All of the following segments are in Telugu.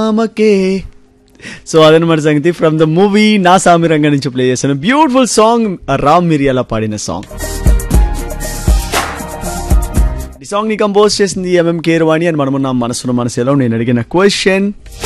ఆమకే సో అదనమాట సంగతి ఫ్రమ్ ద మూవీ నా సామి రంగ నుంచి ప్లే చేశాను బ్యూటిఫుల్ సాంగ్ రామ్ మిరియాల పాడిన సాంగ్ ఈ సాంగ్ ని కంపోజ్ చేసింది ఎంఎం కేరవాణి అని మనమున్న మనసులో మనసులో నేను అడిగిన క్వశ్చన్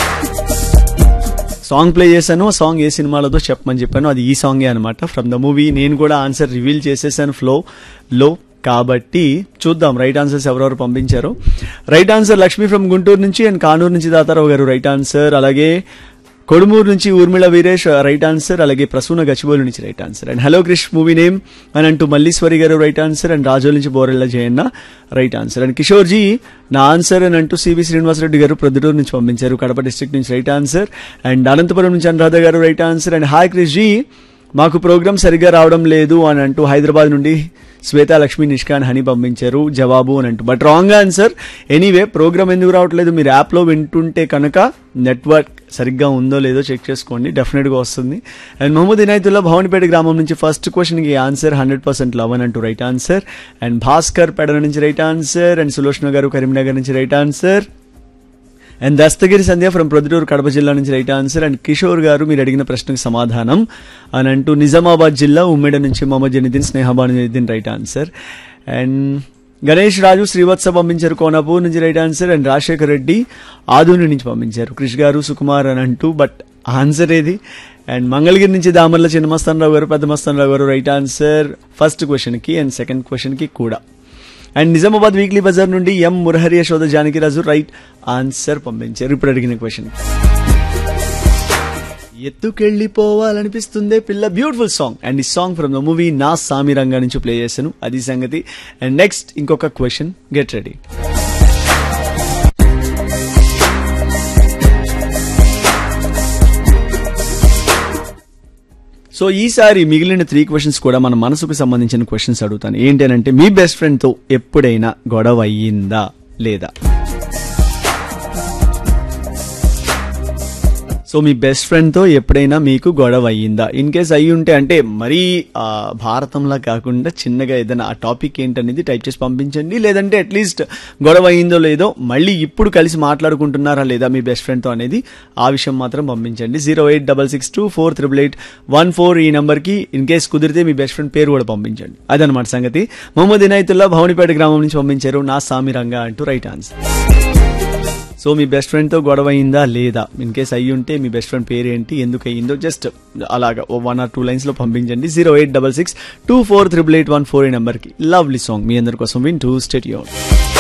సాంగ్ ప్లే చేశాను ఆ సాంగ్ ఏ సినిమాలతో చెప్పమని చెప్పాను అది ఈ సాంగే అనమాట ఫ్రమ్ ద మూవీ నేను కూడా ఆన్సర్ రివీల్ చేసేసాను ఫ్లో లో కాబట్టి చూద్దాం రైట్ ఆన్సర్స్ ఎవరెవరు పంపించారు right answer Lakshmi from Guntur నుంచి అండ్ కానూరు నుంచి దాతారావు గారు రైట్ ఆన్సర్ అలాగే కొడుమూరు నుంచి ఊర్మిళ వీరేష్ రైట్ ఆన్సర్ అలాగే ప్రసూన గచ్చిబోలు నుంచి right answer and hello Krish movie name అని అంటూ మల్లీశ్వరి గారు రైట్ ఆన్సర్ అండ్ రాజోల్ నుంచి Borella Jayanna right answer and Kishore ji నా ఆన్సర్ అని అంటూ సివి శ్రీనివాసరెడ్డి గారు ప్రొద్దుటూరు నుంచి పంపించారు కడప డిస్ట్రిక్ట్ నుంచి రైట్ ఆన్సర్ అండ్ అనంతపురం నుంచి అనురాధ గారు right answer and hi Krish ji మాకు ప్రోగ్రామ్ సరిగ్గా రావడం లేదు అని అంటూ హైదరాబాద్ నుండి శ్వేతా లక్ష్మి నిష్కాన్ హని పంపించారు జవాబు అని అంటూ but wrong answer anyway program ఎందుకు రావట్లేదు మీరు యాప్లో వింటుంటే కనుక నెట్వర్క్ సరిగ్గా ఉందో లేదో చెక్ చేసుకోండి డెఫినెట్గా వస్తుంది అండ్ మహమ్మద్ ఇనాయతుల్లా భవనిపేట గ్రామం నుంచి ఫస్ట్ క్వశ్చన్కి ఆన్సర్ హండ్రెడ్ పర్సెంట్ లవ్ అని అంటూ right answer and Bhaskar Pedana నుంచి రైట్ ఆన్సర్ అండ్ సులోచన గారు కరీంనగర్ నుంచి right answer and Dastagiri Sandhya from Proddatur Kadapa జిల్లా నుంచి రైట్ ఆన్సర్ అండ్ కిషోర్ గారు మీరు అడిగిన ప్రశ్నకు సమాధానం అని అంటూ నిజామాబాద్ జిల్లా ఉమ్మేడ నుంచి Mohammed Janidin Snehabanu Janidin right answer and Ganesh Raju Srivatsa పంపించారు కోనాపూర్ నుంచి right answer and Rajasekhar Reddy Adoni నుంచి పంపించారు క్రిష్ గారు సుకుమార్ అని అంటూ బట్ ఆన్సర్ ఏది అండ్ మంగళగిరి నుంచి దామర్ల చిన్నమస్తానరావు గారు పెద్ద మస్తానరావు గారు రైట్ ఆన్సర్ ఫస్ట్ క్వశ్చన్కి అండ్ సెకండ్ క్వశ్చన్కి కూడా అండ్ నిజామాబాద్ వీక్లీ బజార్ నుండి M Murahari Yashoda Janakiraju right answer పంపించారు ఇప్పుడు అడిగిన క్వశ్చన్ ఎత్తుకెళ్ళిపోవాలనిపిస్తుందే పిల్ల బ్యూటిఫుల్ సాంగ్ అండ్ ఈ song from the movie Naa Saami Ranga నుంచి ప్లే చేశాను అది సంగతి అండ్ నెక్స్ట్ ఇంకొక క్వశ్చన్ గెట్ రెడీ సో ఈసారి మిగిలిన త్రీ క్వశ్చన్స్ కూడా మన మనసుకు సంబంధించిన క్వశ్చన్స్ అడుగుతాను ఏంటంటే మీ బెస్ట్ ఫ్రెండ్తో ఎప్పుడైనా గొడవ అయ్యిందా లేదా సో మీ బెస్ట్ ఫ్రెండ్తో ఎప్పుడైనా మీకు గొడవ అయ్యిందా ఇన్ కేస్ అయ్యి ఉంటే అంటే మరీ ఆ, భారతంలా కాకుండా చిన్నగా ఏదైనా ఆ టాపిక్ ఏంటనేది టైప్ చేసి పంపించండి లేదంటే అట్లీస్ట్ గొడవ అయ్యిందో లేదో మళ్ళీ ఇప్పుడు కలిసి మాట్లాడుకుంటున్నారా లేదా మీ బెస్ట్ ఫ్రెండ్తో అనేది ఆ విషయం మాత్రం పంపించండి zero eight double six two four triple eight one four ఈ నెంబర్కి ఇన్ కేస్ కుదిరితే మీ బెస్ట్ ఫ్రెండ్ పేరు కూడా పంపించండి అదనమాట సంగతి మొహమ్మద్ ఇనాయతుల్లా భవనిపేట గ్రామం నుంచి పంపించారు నా సామి రంగా అంటూ రైట్ ఆన్సర్ సో మీ బెస్ట్ ఫ్రెండ్తో గొడవ అయిందా లేదా ఇన్ కేస్ అయ్యి ఉంటే మీ బెస్ట్ ఫ్రెండ్ పేరు ఏంటి ఎందుకు అయ్యిందో జస్ట్ అలాగా వన్ ఆర్ టూ లైన్స్లో పంపించండి zero eight double six two four triple eight one four ఈ నెంబర్కి లవ్లీ సాంగ్ మీ అందరి కోసం వింటూ స్టేట్ యూన్